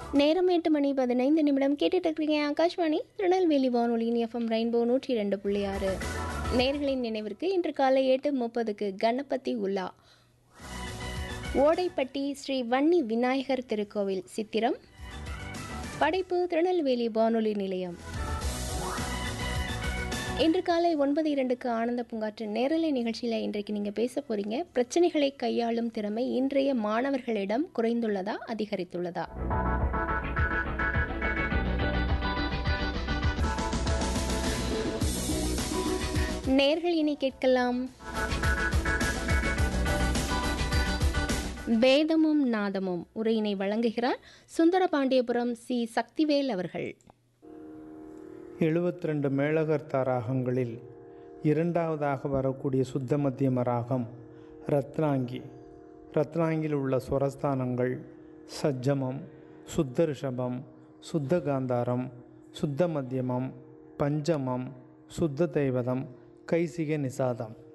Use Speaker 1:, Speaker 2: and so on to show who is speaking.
Speaker 1: நேரம் எட்டு மணி பதினைந்து நிமிடம் கேட்டுட்டு இருக்கிறீங்க ஆகாஷ்வாணி திருநெல்வேலி வானொலியின் எஃப்எம் ரெயின்போ நூற்றி ரெண்டு புள்ளி ஆறு நேர்களின் நினைவிற்கு இன்று காலை எட்டு முப்பதுக்கு கணபதி உலா ஓடைப்பட்டி ஸ்ரீ வன்னி விநாயகர் திருக்கோவில் சித்திரம் படைப்பு திருநெல்வேலி வானொலி நிலையம் இன்று காலை ஒன்பது இரண்டுக்கு ஆனந்த பூங்காற்று நேரலை நிகழ்ச்சியில் இன்றைக்கு நீங்கள் பேச போகிறீங்க பிரச்சனைகளை கையாளும் திறமை இன்றைய மாணவர்களிடம் குறைந்துள்ளதா அதிகரித்துள்ளதா நேர்கள் இனி கேட்கலாம் வேதமும் நாதமும் உரையினை வழங்குகிறார் சுந்தரபாண்டியபுரம் சி சக்திவேல் அவர்கள்
Speaker 2: எழுபத்தி ரெண்டு மேளகர்த்தா ராகங்களில் இரண்டாவதாக வரக்கூடிய சுத்த மத்தியம ராகம் ரத்னாங்கி ரத்னாங்கியில் உள்ள சுரஸ்தானங்கள் சஜ்ஜமம் சுத்த ரிஷபம் சுத்த காந்தாரம் சுத்த மத்தியமம் பஞ்சமம் சுத்த தெய்வதம் கைசிக நிசாதம்